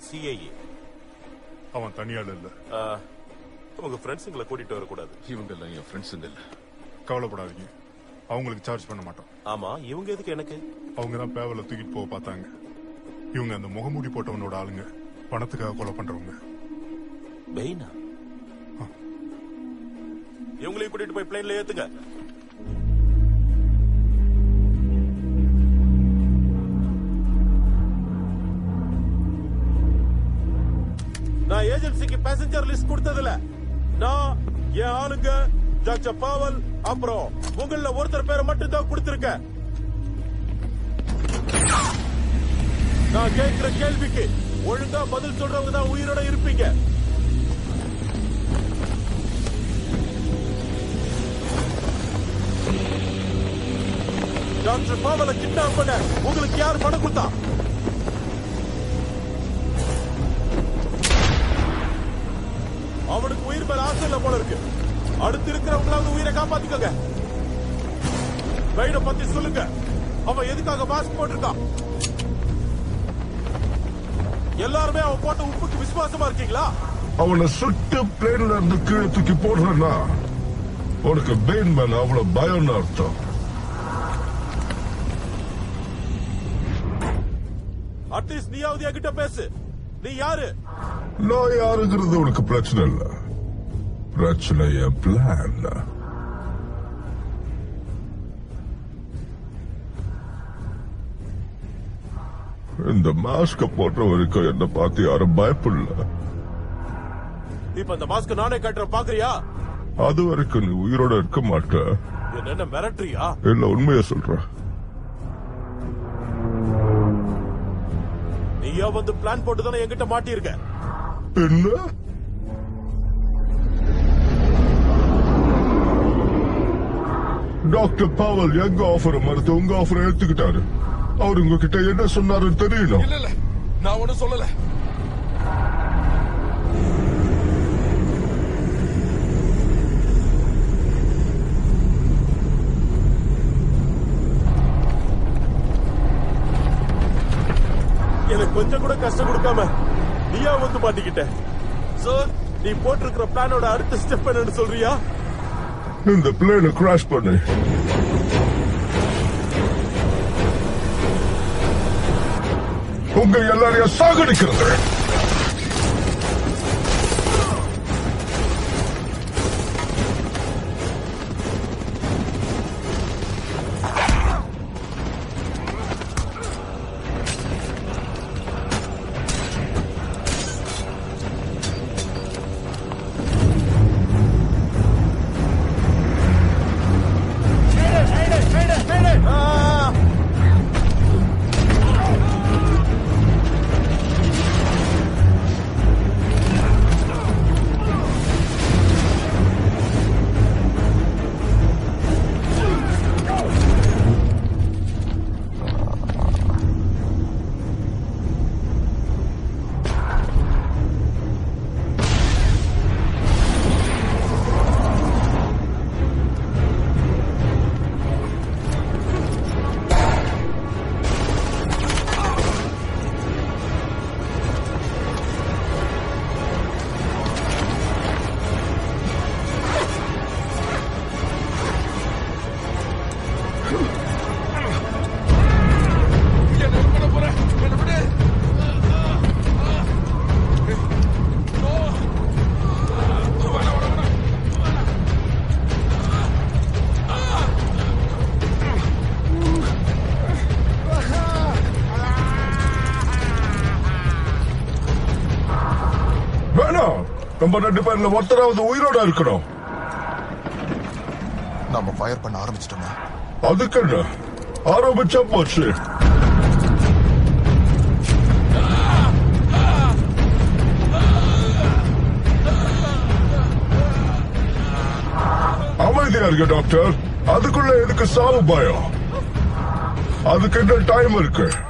CIA அவன் தனியாள் இல்ல உங்க ஃப்ரெண்ட்ஸுங்களை கூட்டிட்டு வரக்கூடாது இவங்க எல்லாம் என் ஃப்ரெண்ட்ஸுங்க இல்ல கவலைப்படாதீங்க அவங்களுக்கு சார்ஜ் பண்ண மாட்டோம் ஆமா இவங்க எதுக்கு எனக்கு அவங்க தான் பேவல தூக்கிட்டு போக பார்த்தாங்க இவங்க அந்த முகமூடி போட்டவனோட ஆளுங்க பணத்துக்காக கொலை பண்றவங்க பெயினா இவங்களையும் கூட்டிட்டு போய் பிளேன்ல ஏத்துங்க நான் ஏஜென்சிக்கு பேசஞ்சர் லிஸ்ட் கொடுத்ததுல நான் என் ஆளுங்க டாக்டர் பாவல் அப்புறம் உங்கள ஒருத்தர் பேரை மட்டும் தான் கொடுத்திருக்கேன் நான் கேட்கிற கேள்விக்கு ஒழுங்கா பதில் சொல்றவங்க தான் உயிரோட இருப்பீங்க டாக்டர் பாவலை கிட்னாப் பண்ண உங்களுக்கு யார் பணம் கொடுத்தா அவனுக்கு உயிர் மேல ஆசை இல்ல போல இருக்கு அடுத்து இருக்கிறவங்களாவது உயிரை காப்பாத்திக்கோங்க வெயிட பத்தி சொல்லுங்க அவன் எதுக்காக மாஸ்க் போட்டிருக்கான் எல்லாருமே அவன் போட்ட உப்புக்கு விசுவாசமா இருக்கீங்களா அவனை சுட்டு பிளேன்ல இருந்து கீழே தூக்கி போடுறேன்னா உனக்கு பெயின் மேல அவ்வளவு பயம்னு அர்த்தம் அட்லீஸ்ட் நீயாவது என்கிட்ட பேசு நீ யாரு நான் யாருங்கிறது உனக்கு பிரச்சனை இல்ல பிரச்சனை என் பிளான் இந்த மாஸ்க போட்ட வரைக்கும் என்ன பார்த்து யாரும் பயப்படல இப்ப இந்த மாஸ்க் நானே கட்டுறேன் பாக்குறியா அது வரைக்கும் நீ உயிரோட இருக்க மாட்ட என்ன மிரட்டுறியா இல்ல உண்மையை சொல்ற நீயா வந்து பிளான் போட்டு தானே என்கிட்ட மாட்டியிருக்க என்ன டாக்டர் பாவல் எங்க ஆஃபர் மறுத்து உங்க ஆஃபர் எடுத்துக்கிட்டாரு அவர் உங்ககிட்ட என்ன சொன்னாருன்னு தெரியணும் இல்ல இல்ல நான் ஒண்ணும் சொல்லல எனக்கு கொஞ்சம் கூட கஷ்டம் கொடுக்காம நீயா வந்து மாட்டிக்கிட்ட சோ நீ போட்டிருக்கிற பிளானோட அடுத்த ஸ்டெப் என்னன்னு சொல்றியா இந்த பிளேனை கிராஷ் பண்ணு உங்க எல்லாரையும் சாகடிக்கிறது ஆ! என்ன பண்ண போற என்ன விடு வேணாம் நம்ம ரெண்டு பேர்ல ஒருத்தராவது உயிரோட இருக்கணும் நாம ஃபயர் பண்ண ஆரம்பிச்சிட்டோமா அதுக்கு என்ன ஆரம்பிச்சா போச்சு அமைதியா இருக்க டாக்டர் அதுக்குள்ள எதுக்கு சாவு பயம் அதுக்கு என்ன டைம் இருக்கு